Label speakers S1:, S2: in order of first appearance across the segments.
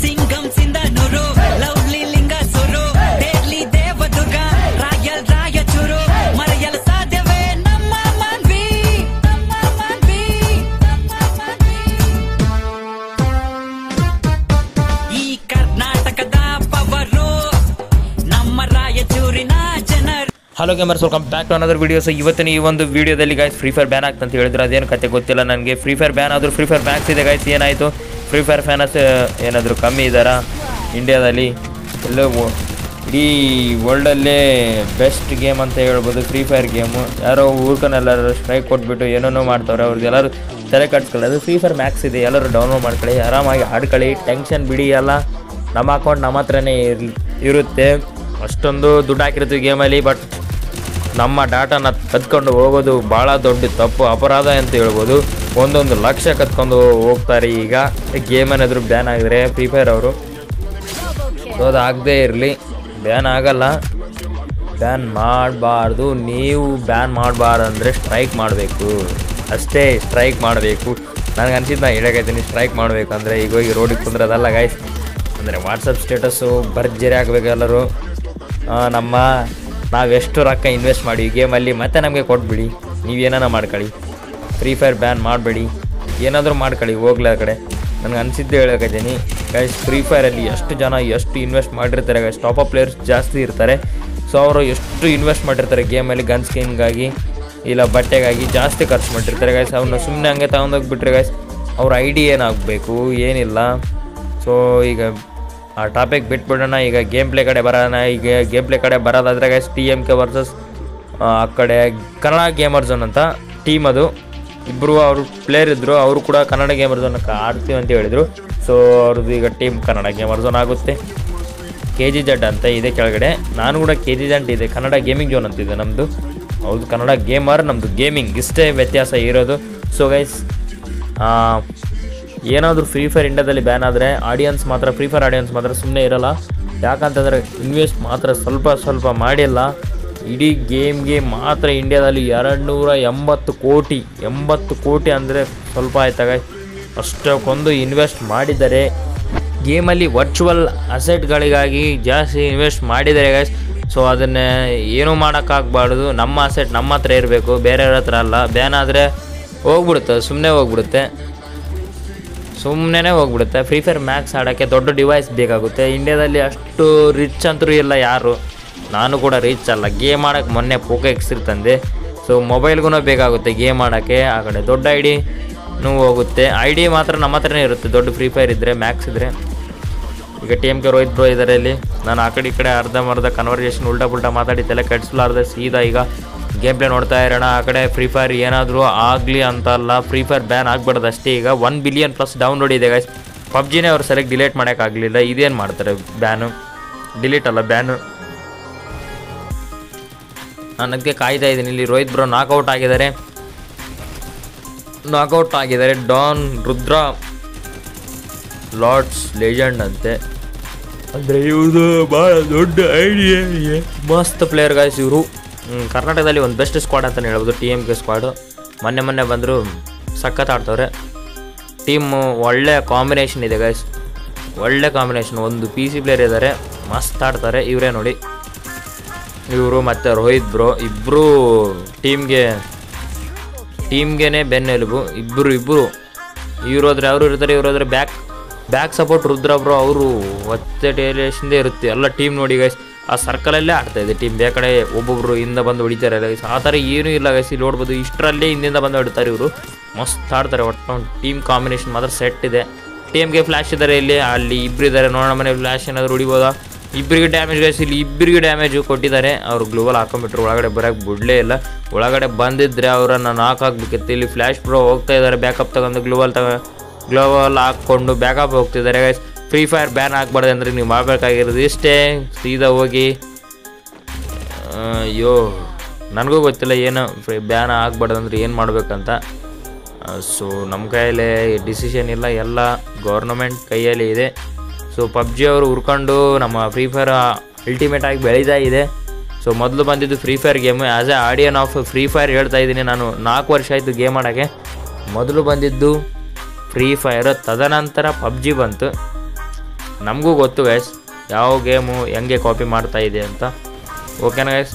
S1: Singam Sindhanur lovely ಲಿಂಗ ಸುರು daily Devadurga royal Raichur ಮರೆಯಲು ಸಾಧ್ಯವೇ ನಮ್ಮ ಮಾನ್ವಿ ನಮ್ಮ ಮಾನ್ವಿ ನಮ್ಮ ಮಾನ್ವಿ ಈ ಕರ್ನಾಟಕದ ಪವರು ನಮ್ಮ ರಾಯಚೂರಿನ ಜನರು
S2: hello gamers welcome back to another videos ಇವತ್ತಿನ ಈ ಒಂದು ವಿಡಿಯೋದಲ್ಲಿ ಗಾಯ್ಸ್ ಫ್ರೀ ಫೈರ್ ಬ್ಯಾನ್ ಆಗ್ತಂತ ಹೇಳಿದ್ರು ಅದೇನು ಕತೆ ಗೊತ್ತಿಲ್ಲ ನನಗೆ ಫ್ರೀ ಫೈರ್ ಬ್ಯಾನ್ ಆದರೂ ಫ್ರೀ ಫೈರ್ ಬ್ಯಾಕ್ಸ್ ಇದೆ ಗಾಯ್ಸ್ ಏನಾಯಿತು ಫ್ರೀ ಫೈರ್ ಫ್ಯಾನಸ್ ಏನಾದರೂ ಕಮ್ಮಿ ಇದ್ದಾರಾ ಇಂಡಿಯಾದಲ್ಲಿ ಎಲ್ಲೋ ಓ- ಇಡೀ ವರ್ಲ್ಡಲ್ಲೇ ಬೆಸ್ಟ್ ಗೇಮ್ ಅಂತ ಹೇಳ್ಬೋದು ಫ್ರೀ ಫೈರ್ ಗೇಮು ಯಾರೋ ಊರ್ಕನೆಲ್ಲರೂ ಸ್ಟ್ರೈಕ್ ಕೊಟ್ಬಿಟ್ಟು ಏನೇನೋ ಮಾಡ್ತಾವ್ರೆ ಅವ್ರಿಗೆ ಎಲ್ಲರೂ ತಲೆ ಕಟ್ಸ್ಕೊಳ್ಳಿ ಅದು ಫ್ರೀ ಫೈರ್ ಮ್ಯಾಕ್ಸ್ ಇದೆ ಎಲ್ಲರೂ ಡೌನ್ಲೋಡ್ ಮಾಡ್ಕೊಳ್ಳಿ ಆರಾಮಾಗಿ ಆಡ್ಕೊಳ್ಳಿ ಟೆನ್ಷನ್ ಬಿಡಿ ಎಲ್ಲ ನಮ್ಮ ಅಕೌಂಟ್ ನಮ್ಮ ಹತ್ರನೇ ಇರ್ಲಿ ಇರುತ್ತೆ ಅಷ್ಟೊಂದು ದುಡ್ಡು ಹಾಕಿರ್ತೀವಿ ಗೇಮಲ್ಲಿ ಬಟ್ ನಮ್ಮ ಡಾಟಾನ ಕದ್ಕೊಂಡು ಹೋಗೋದು ಭಾಳ ದೊಡ್ಡ ತಪ್ಪು ಅಪರಾಧ ಅಂತ ಹೇಳ್ಬೋದು ಒಂದೊಂದು ಲಕ್ಷ ಕತ್ಕೊಂಡು ಹೋಗ್ತಾರೆ ಈಗ ಗೇಮ್ ಏನಾದರೂ ಬ್ಯಾನ್ ಆಗಿದ್ರೆ ಫ್ರೀ ಫೈರ್ ಅವರು ಸೊ ಅದು ಆಗದೇ ಇರಲಿ ಬ್ಯಾನ್ ಆಗಲ್ಲ ಬ್ಯಾನ್ ಮಾಡಬಾರ್ದು ನೀವು ಬ್ಯಾನ್ ಮಾಡಬಾರ್ದು ಅಂದರೆ ಸ್ಟ್ರೈಕ್ ಮಾಡಬೇಕು ಅಷ್ಟೇ ಸ್ಟ್ರೈಕ್ ಮಾಡಬೇಕು ನನಗೆ ಅನ್ಸಿದ್ದು ನಾನು ಹೇಳಕೈತೀನಿ ಸ್ಟ್ರೈಕ್ ಮಾಡಬೇಕು ಅಂದರೆ ಈಗ ಹೋಗಿ ರೋಡಿಗೆ ಕುಂದ್ರದಲ್ಲ ಗಾಯ್ಸ್ ಅಂದರೆ ವಾಟ್ಸಪ್ ಸ್ಟೇಟಸ್ಸು ಭರ್ಜರಿ ಆಗಬೇಕು ಎಲ್ಲರೂ ಆ, ನಮ್ಮ ನಾವೆಷ್ಟು ರೊಕ್ಕ ಇನ್ವೆಸ್ಟ್ ಮಾಡಿ ಗೇಮಲ್ಲಿ ಮತ್ತೆ ನಮಗೆ ಕೊಟ್ಬಿಡಿ ನೀವೇನಾನ ಮಾಡ್ಕೊಳ್ಳಿ ಫ್ರೀ ಫೈರ್ ಬ್ಯಾನ್ ಮಾಡಬೇಡಿ ಏನಾದರೂ ಮಾಡ್ಕೊಳ್ಳಿ ಹೋಗ್ಲಿ ಆ ಕಡೆ ನನಗೆ ಅನಿಸಿದ್ದು ಹೇಳಕತ್ತೀನಿ ಗೈಸ್ ಫ್ರೀ ಫೈರಲ್ಲಿ ಎಷ್ಟು ಜನ ಎಷ್ಟು ಇನ್ವೆಸ್ಟ್ ಮಾಡಿರ್ತಾರೆ ಗೈಸ್ ಟಾಪ್ ಅಪ್ ಪ್ಲೇಯರ್ಸ್ ಜಾಸ್ತಿ ಇರ್ತಾರೆ ಸೊ ಅವರು ಎಷ್ಟು ಇನ್ವೆಸ್ಟ್ ಮಾಡಿರ್ತಾರೆ ಗೇಮಲ್ಲಿ ಗನ್ ಸ್ಕಿನ್ಗಾಗಿ ಇಲ್ಲ ಬಟ್ಟೆಗಾಗಿ ಜಾಸ್ತಿ ಖರ್ಚು ಮಾಡಿರ್ತಾರೆ ಗೈಸ್ ಅವನ್ನ ಸುಮ್ಮನೆ ಹಂಗೆ ತಗೊಂಡೋಗ್ಬಿಟ್ರೆ ಗೈಸ್ ಅವ್ರ ಐ ಡಿ ಏನಾಗಬೇಕು ಏನಿಲ್ಲ ಸೊ ಈಗ ಆ ಟಾಪಿಕ್ ಬಿಟ್ಬಿಡೋಣ ಈಗ ಗೇಮ್ ಪ್ಲೇ ಕಡೆ ಬರೋಣ ಈಗ ಗೇಮ್ ಪ್ಲೇ ಕಡೆ ಬರೋದಾದ್ರೆ guys T M K versus ಆ ಕಡೆ ಕನ್ನಡ ಗೇಮರ್ ಝೋನ್ ಅಂತ ಟೀಮ್ ಅದು ಇಬ್ಬರು ಅವರು ಪ್ಲೇಯರ್ ಇದ್ದರು ಅವರು ಕೂಡ ಕನ್ನಡ ಗೇಮರ್ ಝೋನ್ ಆಡ್ತೀವಿ ಅಂತ ಹೇಳಿದರು ಸೊ ಅವ್ರದ್ದು ಈಗ ಟೀಮ್ ಕನ್ನಡ ಗೇಮರ್ ಝೋನ್ ಆಗುತ್ತೆ ಕೆ ಜಿ ಜಡ್ ಅಂತ ಇದೆ ಕೆಳಗಡೆ ನಾನು ಕೂಡ ಕೆ ಜಿ ಜಡ್ ಇದೆ ಕನ್ನಡ ಗೇಮಿಂಗ್ ಝೋನ್ ಅಂತಿದೆ ನಮ್ಮದು ಹೌದು ಕನ್ನಡ ಗೇಮರ್ ನಮ್ಮದು ಗೇಮಿಂಗ್ ಇಷ್ಟೇ ವ್ಯತ್ಯಾಸ ಇರೋದು ಸೊ ಗೈಸ್ ಏನಾದರೂ ಫ್ರೀ ಫೈರ್ ಇಂಡಿಯಾದಲ್ಲಿ ಬ್ಯಾನ್ ಆದರೆ ಆಡಿಯನ್ಸ್ ಮಾತ್ರ ಫ್ರೀ ಫೈರ್ ಆಡಿಯನ್ಸ್ ಮಾತ್ರ ಸುಮ್ಮನೆ ಇರಲ್ಲ ಯಾಕಂತಂದರೆ ಇನ್ವೆಸ್ಟ್ ಮಾತ್ರ ಸ್ವಲ್ಪ ಸ್ವಲ್ಪ ಮಾಡಿಲ್ಲ ಇಡೀ ಗೇಮ್ಗೆ ಮಾತ್ರ ಇಂಡಿಯಾದಲ್ಲಿ ಎರಡು ನೂರ ಎಂಬತ್ತು ಕೋಟಿ ಎಂಬತ್ತು ಕೋಟಿ ಅಂದರೆ ಸ್ವಲ್ಪ ಆಯ್ತಾಗ ಅಷ್ಟಕ್ಕೊಂದು ಇನ್ವೆಸ್ಟ್ ಮಾಡಿದ್ದಾರೆ ಗೇಮಲ್ಲಿ ವರ್ಚುವಲ್ ಅಸೆಟ್ಗಳಿಗಾಗಿ ಜಾಸ್ತಿ ಇನ್ವೆಸ್ಟ್ ಮಾಡಿದ್ದಾರೆ ಗೈಸ್ ಸೊ ಅದನ್ನೇ ಏನೂ ಮಾಡೋಕ್ಕಾಗಬಾರ್ದು ನಮ್ಮ ಅಸೆಟ್ ನಮ್ಮ ಹತ್ರ ಇರಬೇಕು ಬೇರೆಯವ್ರ ಹತ್ರ ಅಲ್ಲ ಬ್ಯಾನ್ ಆದರೆ ಹೋಗ್ಬಿಡುತ್ತೆ ಸುಮ್ಮನೆ ಹೋಗ್ಬಿಡುತ್ತೆ ಸುಮ್ಮನೆ ಹೋಗ್ಬಿಡುತ್ತೆ ಫ್ರೀ ಫೈರ್ ಮ್ಯಾಕ್ಸ್ ಆಡೋಕ್ಕೆ ದೊಡ್ಡ ಡಿವೈಸ್ ಬೇಕಾಗುತ್ತೆ ಇಂಡಿಯಾದಲ್ಲಿ ಅಷ್ಟು ರಿಚ್ ಅಂತರೂ ಇಲ್ಲ ಯಾರು ನಾನು ಕೂಡ ರಿಚ್ ಅಲ್ಲ ಗೇಮ್ ಆಡೋಕ್ಕೆ ಮೊನ್ನೆ ಪೋಕೋ ಎಕ್ಸ್ ತಂದೆ ಸೊ ಮೊಬೈಲ್ಗೂ ಬೇಕಾಗುತ್ತೆ ಗೇಮ್ ಆಡೋಕ್ಕೆ ಆ ಕಡೆ ದೊಡ್ಡ ಐ ಡಿನೂ ಹೋಗುತ್ತೆ ಐ ಡಿ ಮಾತ್ರ ನಮ್ಮ ಹತ್ರನೇ ಇರುತ್ತೆ ದೊಡ್ಡ ಫ್ರೀ ಫೈರ್ ಇದ್ದರೆ ಮ್ಯಾಕ್ಸ್ ಇದ್ದರೆ ಈಗ T M K Rohit bro ಇದ್ದಾರೆ ಇಲ್ಲಿ ನಾನು ಆ ಕಡೆ ಈ ಕಡೆ ಅರ್ಧ ಮರ್ಧ ಕನ್ವರ್ಸೇಷನ್ ಉಲ್ಟಾ ಪುಲ್ಟಾ ಮಾತಾಡಿ ತಲೆ ಕೆಡಿಸ್ಲಾರ್ದೆ ಸೀದಾ ಈಗ ಗೇಮ್ ಪ್ಲೇ ನೋಡ್ತಾ ಇರೋಣ ಆ ಕಡೆ ಫ್ರೀ ಫೈರ್ ಏನಾದರೂ ಆಗಲಿ ಅಂತ ಅಲ್ಲ ಫ್ರೀ ಫೈರ್ ಬ್ಯಾನ್ ಆಗ್ಬಾರ್ದು ಅಷ್ಟೇ ಈಗ ಒನ್ ಬಿಲಿಯನ್ ಪ್ಲಸ್ ಡೌನ್ಲೋಡ್ ಇದೆ ಗೈಸ್ ಪಬ್ಜಿನೇ ಅವ್ರು ಸೆಲೆಕ್ಟ್ ಡಿಲೀಟ್ ಮಾಡೋಕ್ಕಾಗಲಿಲ್ಲ ಇದೇನು ಮಾಡ್ತಾರೆ ಬ್ಯಾನು ಡಿಲೀಟ್ ಅಲ್ಲ ಬ್ಯಾನು ನಾನು ಅದಕ್ಕೆ ಕಾಯ್ತಾ ಇದ್ದೀನಿ ಇಲ್ಲಿ ರೋಹಿತ್ ಬ್ರೋ ನಾಕೌಟ್ ಆಗಿದ್ದಾರೆ ನಾಕೌಟ್ ಆಗಿದ್ದಾರೆ ಡಾನ್ ರುದ್ರ ಲಾರ್ಡ್ಸ್ ಲೆಜೆಂಡ್ ಅಂತೆ ಅಂದರೆ ಇವ್ರದ್ದು ಭಾಳ ದೊಡ್ಡ ಐಡಿಯಾ ಮಸ್ತ್ ಪ್ಲೇಯರ್ ಗಾಯ್ಸ್ ಇವರು ಕರ್ನಾಟಕದಲ್ಲಿ ಒಂದು ಬೆಸ್ಟ್ ಸ್ಕ್ವಾಡ್ ಅಂತಲೇ ಹೇಳ್ಬೋದು ಟಿ ಎಮ್ ಕೆ ಸ್ಕ್ವಾಡು ಮೊನ್ನೆ ಮೊನ್ನೆ ಬಂದರು ಸಖತ್ ಆಡ್ತವ್ರೆ ಟೀಮು ಒಳ್ಳೆ ಕಾಂಬಿನೇಷನ್ ಇದೆ ಗೈಸ್ ಒಳ್ಳೆ ಕಾಂಬಿನೇಷನ್ ಒಂದು ಪಿ ಸಿ ಪ್ಲೇಯರ್ ಇದ್ದಾರೆ ಮಸ್ತ್ ಆಡ್ತಾರೆ ಇವರೇ ನೋಡಿ ಇವರು ಮತ್ತು ರೋಹಿತ್ ಬ್ರೋ ಇಬ್ಬರು ಟೀಮ್ಗೆ ಟೀಮ್ಗೆನೆ ಬೆನ್ನೆಲುಬು ಇಬ್ಬರು ಇಬ್ಬರು ಇವ್ರು ಹೋದ್ರೆ ಅವರು ಇರ್ತಾರೆ ಇವ್ರು ಹೋದ್ರೆ back back support Rudra bro ಅವರು ಒತ್ತೆ ಟೇಲೇಶಿಂದ ಇರುತ್ತೆ ಎಲ್ಲ ಟೀಮ್ ನೋಡಿ ಗೈಸ್ ಆ ಸರ್ಕಲಲ್ಲೇ ಆಡ್ತಾ ಇದೆ ಟೀಮ್ ಬೇರೆ ಕಡೆ ಒಬ್ಬೊಬ್ರು ಹಿಂದೆ ಬಂದು ಹೊಡಿತಾರೆ ಗೈಸ್ ಆ ಥರ ಏನೂ ಇಲ್ಲ ಗೈಸ್ ಇಲ್ಲಿ ನೋಡ್ಬೋದು ಇಷ್ಟರಲ್ಲೇ ಹಿಂದಿಂದ ಬಂದು ಹೊಡಿತಾರೆ ಇವರು ಮಸ್ತ್ ಆಡ್ತಾರೆ ಒಟ್ಟು ಒಂದು ಟೀಮ್ ಕಾಂಬಿನೇಷನ್ ಮಾತ್ರ ಸೆಟ್ ಇದೆ ಟೀಮ್ಗೆ ಫ್ಲ್ಯಾಶ್ ಇದ್ದಾರೆ ಇಲ್ಲಿ ಅಲ್ಲಿ ಇಬ್ರು ಇದ್ದಾರೆ ನೋಡೋಣ ಮನೆ ಫ್ಲ್ಯಾಶ್ ಏನಾದರೂ ಹೊಡಿಬೋದಾ ಇಬ್ಬರಿಗೆ ಡ್ಯಾಮೇಜ್ ಗೈಸ್ ಇಲ್ಲಿ ಇಬ್ಬರಿಗೆ ಡ್ಯಾಮೇಜ್ ಕೊಟ್ಟಿದ್ದಾರೆ ಅವ್ರು ಗ್ಲೋವಲ್ ಹಾಕೊಂಡ್ಬಿಟ್ರು ಒಳಗಡೆ ಬರೋಕ್ಕೆ ಬಿಡಲೇ ಇಲ್ಲ ಒಳಗಡೆ ಬಂದಿದ್ರೆ ಅವರನ್ನು ನಾಕ್ ಹಾಕ್ಬೇಕಿತ್ತು ಇಲ್ಲಿ ಫ್ಲ್ಯಾಶ್ ಪ್ರೋ ಹೋಗ್ತಾ ಇದ್ದಾರೆ ಬ್ಯಾಕಪ್ ತಗೊಂಡು ಗ್ಲೋವಲ್ ತಗ ಗ್ಲೋವಲ್ ಹಾಕ್ಕೊಂಡು ಬ್ಯಾಕಪ್ ಹೋಗ್ತಿದ್ದಾರೆ ಗೈಸ್ ಫ್ರೀ ಫೈರ್ ಬ್ಯಾನ್ ಆಗಬಾರ್ದು ಅಂದರೆ ನೀವು ಮಾಡಬೇಕಾಗಿರೋದು ಇಷ್ಟೇ ಸೀದಾ ಹೋಗಿ ಆ, ಅಯ್ಯೋ ನನಗೂ ಗೊತ್ತಿಲ್ಲ ಏನು ಬ್ಯಾನ್ ಆಗಬಾರ್ದು ಅಂದ್ರೆ ಏನು ಮಾಡಬೇಕಂತ ಸೊ ನಮ್ಮ ಕೈಯಲ್ಲಿ ಡಿಸಿಷನ್ ಇಲ್ಲ ಎಲ್ಲ ಗೌರ್ನಮೆಂಟ್ ಕೈಯಲ್ಲಿ ಇದೆ ಸೊ ಪಬ್ಜಿ ಅವರು ಹುರ್ಕೊಂಡು ನಮ್ಮ ಫ್ರೀ ಫೈರ್ ಅಲ್ಟಿಮೇಟ್ ಆಗಿ ಬೆಳೀತಾ ಇದೆ ಸೊ ಮೊದಲು ಬಂದಿದ್ದು free fire game as a audience of free fire ಹೇಳ್ತಾ ಇದ್ದೀನಿ ನಾನು ನಾಲ್ಕು ವರ್ಷ ಆಯಿತು ಗೇಮ್ ಆಡೋಕ್ಕೆ ಮೊದಲು ಬಂದಿದ್ದು ಫ್ರೀ ಫೈರ್ ತದನಂತರ ಪಬ್ಜಿ ಬಂತು ನಮಗೂ ಗೊತ್ತು ಗೈಸ್ ಯಾವ ಗೇಮು ಹೆಂಗೆ ಕಾಪಿ ಮಾಡ್ತಾ ಇದೆ ಅಂತ ಓಕೆನಾ ಗೈಸ್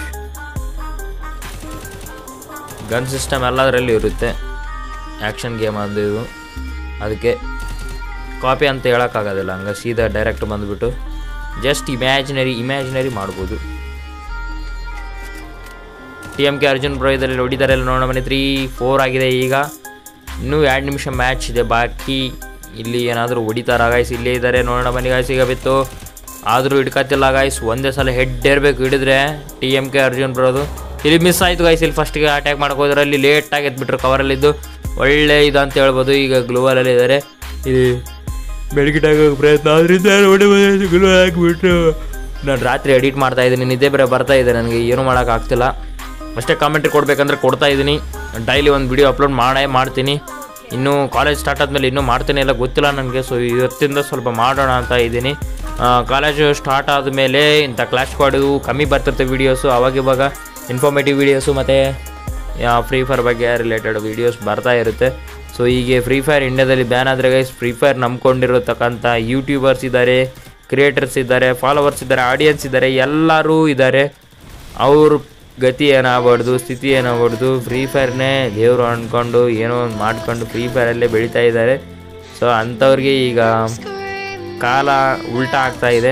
S2: ಗನ್ ಸಿಸ್ಟಮ್ ಎಲ್ಲದರಲ್ಲಿ ಇರುತ್ತೆ ಆ್ಯಕ್ಷನ್ ಗೇಮ್ ಅದು ಇದು ಅದಕ್ಕೆ ಕಾಪಿ ಅಂತ ಹೇಳೋಕ್ಕಾಗೋದಿಲ್ಲ ಹಂಗೆ ಸೀದಾ ಡೈರೆಕ್ಟ್ ಬಂದುಬಿಟ್ಟು ಜಸ್ಟ್ ಇಮ್ಯಾಜಿನರಿ ಇಮ್ಯಾಜಿನರಿ ಮಾಡ್ಬೋದು T M K Arjun bro ಇದರಲ್ಲಿ ಹೊಡಿತಾರೆ ಎಲ್ಲ ನೋಡೋಣ ಬನ್ನಿ ತ್ರೀ ಫೋರ್ ಆಗಿದೆ ಈಗ ಇನ್ನೂ ಎರಡು ನಿಮಿಷ ಮ್ಯಾಚ್ ಇದೆ ಬಾಕಿ ಇಲ್ಲಿ ಏನಾದರೂ ಹೊಡಿತಾರ ಗಾಯ್ಸ್ ಇಲ್ಲೇ ಇದ್ದಾರೆ ನೋಡೋಣ ಬನ್ನಿ ಗಾಯ್ಸ್ ಈಗ ಬಿತ್ತು ಆದರೂ ಹಿಡ್ಕತ್ತಿಲ್ಲ ಗಾಯ್ಸ್ ಒಂದೇ ಸಲ ಹೆಡ್ ಇರಬೇಕು ಹಿಡಿದ್ರೆ ಟಿ ಎಮ್ ಕೆ ಅರ್ಜುನ್ ಬರೋದು ಇಲ್ಲಿ ಮಿಸ್ ಆಯಿತು ಗಾಯ್ಸ್ ಇಲ್ಲಿ ಫಸ್ಟಿಗೆ ಅಟ್ಯಾಕ್ ಮಾಡಕ್ಕೆ ಹೋದ್ರೆ ಅಲ್ಲಿ ಲೇಟಾಗಿ ಎದ್ಬಿಟ್ರು ಕವರಲ್ಲಿದ್ದು ಒಳ್ಳೆ ಇದು ಅಂತ ಹೇಳ್ಬೋದು ಈಗ ಗ್ಲೂವಲಲ್ಲಿ ಇದ್ದಾರೆ ಇಲ್ಲಿ ಬೆಳಗಿಟ್ ಆಗೋಕೆ ಪ್ರಯತ್ನ ಆದ್ರಿಂದ ನೋಡಿ ಗ್ಲೂ ಹಾಕಿಬಿಟ್ರು ನಾನು ರಾತ್ರಿ ಎಡಿಟ್ ಮಾಡ್ತಾ ಇದ್ದೀನಿ ನಿದ್ದೆ ಬೇರೆ ಬರ್ತಾ ಇದೆ ನನಗೆ ಏನು ಮಾಡೋಕ್ಕಾಗ್ತಿಲ್ಲ ಅಷ್ಟೇ ಕಾಮೆಂಟ್ರಿ ಕೊಡಬೇಕಂದ್ರೆ ಕೊಡ್ತಾ ಇದ್ದೀನಿ ಡೈಲಿ ಒಂದು ವಿಡಿಯೋ ಅಪ್ಲೋಡ್ ಮಾಡೇ ಮಾಡ್ತೀನಿ ಇನ್ನು ಕಾಲೇಜ್ ಸ್ಟಾರ್ಟ್ ಆದಮೇಲೆ ಇನ್ನೂ ಮಾಡ್ತೀನಿ ಎಲ್ಲ ಗೊತ್ತಿಲ್ಲ ನನಗೆ ಸೊ ಇವತ್ತಿಂದ ಸ್ವಲ್ಪ ಮಾಡೋಣ ಅಂತ ಇದ್ದೀನಿ ಕಾಲೇಜು ಸ್ಟಾರ್ಟ್ ಆದಮೇಲೆ ಇಂಥ ಕ್ಲಾಶ್ ಸ್ಕ್ವಾಡು ಕಮ್ಮಿ ಬರ್ತಿರುತ್ತೆ ವೀಡಿಯೋಸು ಅವಾಗ ಇವಾಗ ಇನ್ಫಾರ್ಮೇಟಿವ್ ವೀಡಿಯೋಸು ಮತ್ತು ಫ್ರೀ ಫೈರ್ ಬಗ್ಗೆ ರಿಲೇಟೆಡ್ ವೀಡಿಯೋಸ್ ಬರ್ತಾ ಇರುತ್ತೆ ಸೊ ಹೀಗೆ ಫ್ರೀ ಫೈರ್ ಇಂಡಿಯಾದಲ್ಲಿ ಬ್ಯಾನ್ ಆದರೆ ಗೈಸ್ ಫ್ರೀ ಫೈರ್ ನಂಬ್ಕೊಂಡಿರತಕ್ಕಂಥ ಯೂಟ್ಯೂಬರ್ಸ್ ಇದ್ದಾರೆ ಕ್ರಿಯೇಟರ್ಸ್ ಇದ್ದಾರೆ ಫಾಲೋವರ್ಸ್ ಇದ್ದಾರೆ ಆಡಿಯನ್ಸ್ ಇದ್ದಾರೆ ಎಲ್ಲರೂ ಇದ್ದಾರೆ ಅವ್ರ ಗತಿ ಏನಾಗ್ಬಾರ್ದು ಸ್ಥಿತಿ ಏನಾಗ್ಬಾರ್ದು ಫ್ರೀ ಫೈರ್ನೇ ದೇವರು ಅಂದ್ಕೊಂಡು ಏನೋ ಒಂದು ಮಾಡ್ಕೊಂಡು ಫ್ರೀ ಫೈರಲ್ಲೇ ಬೆಳೀತಾ ಇದ್ದಾರೆ ಸೊ ಅಂಥವ್ರಿಗೆ ಈಗ ಕಾಲ ಉಲ್ಟಾ ಆಗ್ತಾ ಇದೆ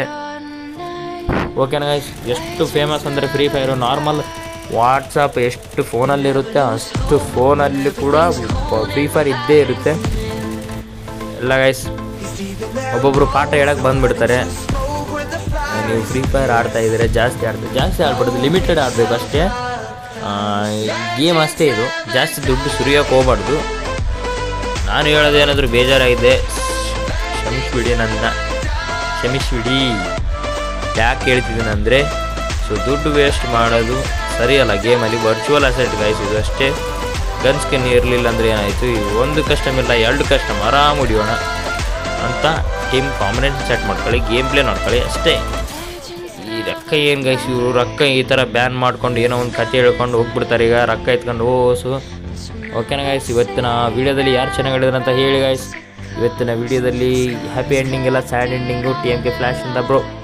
S2: ಓಕೆನಾ ಗೈಸ್ ಎಷ್ಟು ಫೇಮಸ್ ಅಂದರೆ ಫ್ರೀ ಫೈರು ನಾರ್ಮಲ್ ವಾಟ್ಸಪ್ ಎಷ್ಟು ಫೋನಲ್ಲಿರುತ್ತೆ ಅಷ್ಟು ಫೋನಲ್ಲಿ ಕೂಡ ಫ್ರೀ ಫೈರ್ ಇದ್ದೇ ಇರುತ್ತೆ ಎಲ್ಲ ಗೈಸ್ ಒಬ್ಬೊಬ್ಬರು ಪಾಠ ಹೇಳಕ್ಕೆ ಬಂದುಬಿಡ್ತಾರೆ ನೀವು ಫ್ರೀ ಫೈರ್ ಆಡ್ತಾ ಇದ್ದೀರಾ ಜಾಸ್ತಿ ಆಡ್ತೀವಿ ಜಾಸ್ತಿ ಆಡ್ಬಾರ್ದು ಲಿಮಿಟೆಡ್ ಆಡಬೇಕು ಅಷ್ಟೇ ಗೇಮ್ ಅಷ್ಟೇ ಇದು ಜಾಸ್ತಿ ದುಡ್ಡು ಸುರಿಯೋಕೆ ಹೋಗ್ಬಾರ್ದು ನಾನು ಹೇಳೋದೇನಾದರೂ ಬೇಜಾರಾಗಿದೆ ಕ್ಷಮಿಸ್ಬಿಡಿ ನನ್ನ ಕ್ಷಮಿಸ್ಬಿಡಿ ಯಾಕೆ ಹೇಳ್ತಿದ್ದೀನಿ ಅಂದರೆ ಸೊ ದುಡ್ಡು ವೇಸ್ಟ್ ಮಾಡೋದು ಸರಿಯಲ್ಲ ಗೇಮಲ್ಲಿ ವರ್ಚುವಲ್ ಅಸೆಟ್ ಗಾಯ್ಸ್ ಇದು ಅಷ್ಟೇ ಗನ್ ಸ್ಕಿನ್ ಇರಲಿಲ್ಲ ಅಂದರೆ ಏನಾಯಿತು ಈ ಒಂದು ಕಸ್ಟಮ್ ಇಲ್ಲ ಎರಡು ಕಸ್ಟಮ್ ಆರಾಮ್ ಹೊಡಿಯೋಣ ಅಂತ ಟೀಮ್ ಕಾಂಬಿನೇಷನ್ ಸೆಟ್ ಮಾಡ್ಕೊಳ್ಳಿ ಗೇಮ್ ಪ್ಲೇ ನೋಡ್ಕೊಳ್ಳಿ ಅಷ್ಟೇ ಈ ರೊಕ್ಕ ಏನು ಗೈಸ್ ಇವರು ರೊಕ್ಕ ಈ ಥರ ಬ್ಯಾನ್ ಮಾಡ್ಕೊಂಡು ಏನೋ ಒಂದು ಕತೆ ಹೇಳ್ಕೊಂಡು ಹೋಗ್ಬಿಡ್ತಾರೆ ಈಗ ರೊಕ್ಕ ಎತ್ಕೊಂಡು ಓಸು ಓಕೆನಾ ಗಾಯ್ಸ್ ಇವತ್ತಿನ ವೀಡಿಯೋದಲ್ಲಿ ಯಾರು ಚೆನ್ನಾಗಿ ಹೇಳಿದ್ರು ಅಂತ ಹೇಳಿ ಗಾಯ್ಸ್ ಇವತ್ತಿನ ವೀಡಿಯೋದಲ್ಲಿ ಹ್ಯಾಪಿ ಎಂಡಿಂಗ್ ಎಲ್ಲ sad ending T M K flash ಅಂತ ಬ್ರೋ